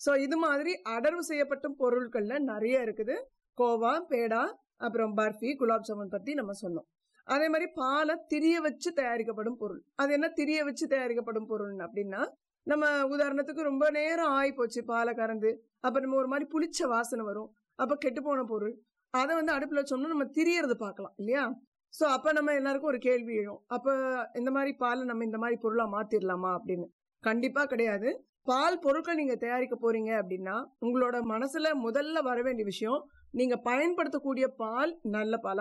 so இது மாதிரி அடர்வு செய்யப்பட்ட பொருட்கள்ல நிறைய இருக்குது கோவா பேடா அப்புறம் பர்ஃபி குலாப் ஜாமுன் பத்தி நம்ம சொன்னோம் அதே மாதிரி பாலை திரிய வச்சு தயாரிக்கப்படும் பொருள் அது என்ன திரிய வச்சு தயாரிக்கப்படும் பொருள் அப்படின்னா நம்ம உதாரணத்துக்கு ரொம்ப நேரம் ஆகி போச்சு பாலை கறந்து அப்ப நம்ம ஒரு மாதிரி புளிச்ச வாசனை வரும் அப்ப கெட்டு போன பொருள் அதை வந்து அடுப்புல வச்சோம்னா நம்ம திரியறது பார்க்கலாம் இல்லையா சோ அப்ப நம்ம எல்லாருக்கும் ஒரு கேள்வி எழும் அப்ப இந்த மாதிரி பாலை நம்ம இந்த மாதிரி பொருளா மாத்திரலாமா அப்படின்னு கண்டிப்பா கிடையாது பால் பொருட்கள் நீங்க தயாரிக்க போறீங்க அப்படின்னா உங்களோட மனசுல முதல்ல வர வேண்டிய விஷயம் நீங்க பயன்படுத்தக்கூடிய பால் நல்ல பாலா